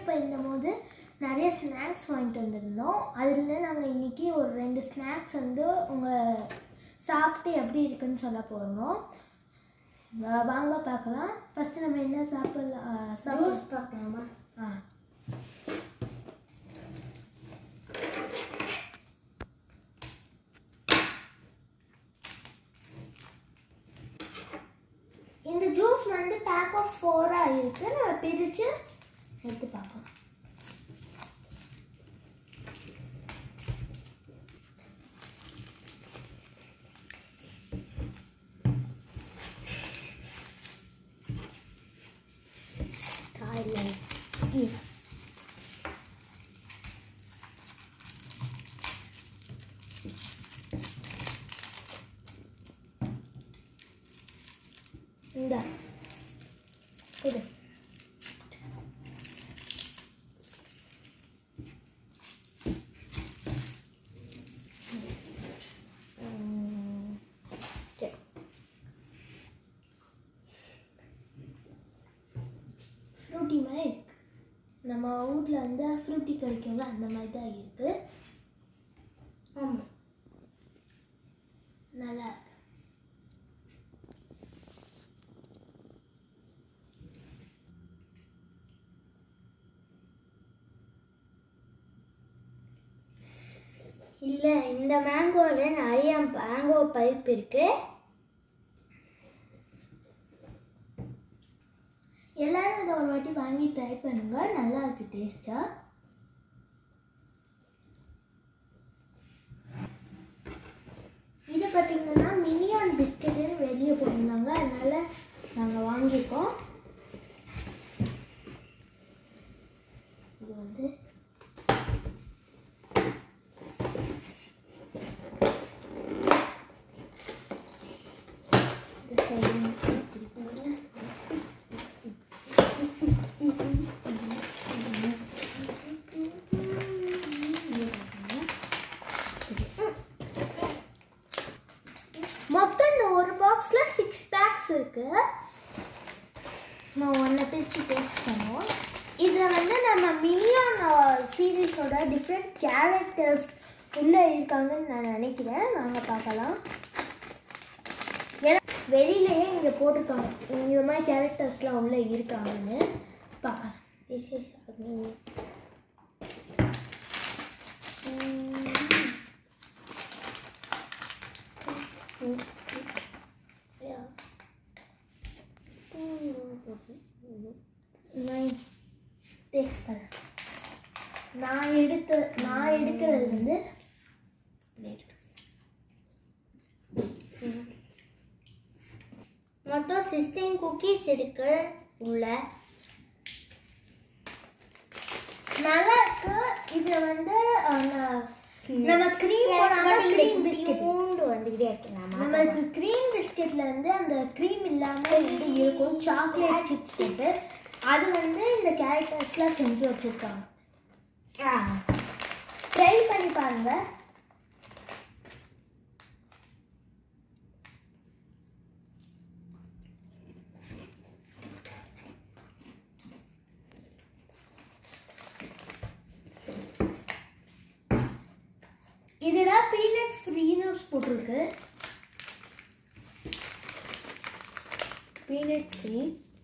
போயிருந்த போது நிறைய ஸ்நாக்ஸ் வாங்கிட்டு வந்திருந்தோம் அதில் நாங்கள் இன்றைக்கி ஒரு ரெண்டு ஸ்நாக்ஸ் வந்து உங்கள் சாப்பிட்டு எப்படி இருக்குன்னு சொல்ல போகிறோம் வாங்க பார்க்கலாம் ஃபஸ்ட்டு நம்ம என்ன சாப்பிடலாம் சாப்பிட ஜூஸ் பார்க்கலாமா ஆ இந்த ஜூஸ் வந்து பேக் ஆஃப் ஃபோராக இருக்குது நம்ம பிரித்து எடுத்து பார்க்கலாம் தாய்லாந்து ம். இந்தா இது ம், சரி. ஃப்ரூட்டி மாதிரி இருக்கு நம்ம ஊரில் வந்து ஃப்ரூட்டி கிடைக்கும்ல அந்த மாதிரி தான் இருக்கு ஆமாம் நல்லா இருக்கு இல்லை இந்த மேங்கோவில் நிறைய மேங்கோ பல்ப் இருக்கு எல்லாரும் இதை ஒரு வாட்டி வாங்கி ட்ரை பண்ணுங்க நல்லா இருக்கு டேஸ்டா இது பார்த்தீங்கன்னா மினியான் பிஸ்கெட்டுன்னு வெளியே போட்டிருந்தாங்க அதனால நாங்கள் வாங்கியிருக்கோம் இது வந்து இந்த side ல திருப்பிங்க. மொத்தம் இந்த ஒரு பாக்ஸ்ல சிக்ஸ் பேக்ஸ் இருக்கு நான் ஒன்றை பிரித்து டேஸ்ட் பண்ணுவோம் இதில் வந்து நம்ம மினியான் சீரீஸோட டிஃப்ரெண்ட் கேரக்டர்ஸ் உள்ளே இருக்காங்கன்னு நான் நினைக்கிறேன் நாங்கள் பார்க்கலாம் ஏன்னா வெளியிலேயே இங்கே போட்டிருக்காங்க இந்த மாதிரி கேரக்டர்ஸ்லாம் உள்ளே இருக்காங்கன்னு பார்க்கலாம் திஸ் இஸ் நான் டேஸ்ட் பண்ணேன் நான் எடுத்த நான் எடுக்கிறது வந்து மொத்தம் சிக்ஸ்டீன் குக்கீஸ் இருக்கு உள்ள நல்லா இருக்கு இது வந்து அஹ், ந- நம்ம க்ரீம் போடாம க்ரீம் பிஸ்கெட் பூண்டு வந்துக்கிட்டே இருக்கு நான் நம்மளுக்கு க்ரீம் பிஸ்கெட்ல வந்து அந்த க்ரீம் இல்லாம வந்து இருக்கும் சாக்லேட் சிப்ஸ் போட்டு அது வந்து இந்த கேரக்டர்ஸ்லாம் செஞ்சு வச்சிருக்காங்க ட்ரை பண்ணி பாருங்க இதெல்லாம் பீனட் ஃப்ரீன்னு போட்டிருக்கு பீனட் ஃப்ரீ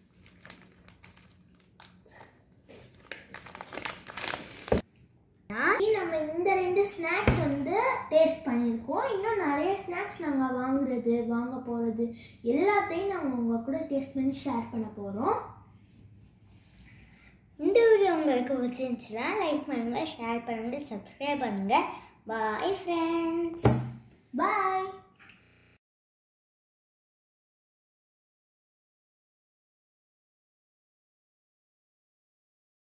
நம்ம இந்த ரெண்டு ஸ்நாக்ஸ் வந்து டேஸ்ட் பண்ணியிருக்கோம் இன்னும் நிறைய ஸ்நாக்ஸ் நாங்கள் வாங்குறது வாங்க போகிறது எல்லாத்தையும் நாங்கள் உங்கள் கூட டேஸ்ட் பண்ணி ஷேர் பண்ண போகிறோம் இந்த வீடியோ உங்களுக்கு பிடிச்சிருந்துச்சுன்னா லைக் பண்ணுங்க ஷேர் பண்ணுங்க சப்ஸ்கிரைப் பண்ணுங்க பாய் ஃப்ரெண்ட்ஸ் பாய்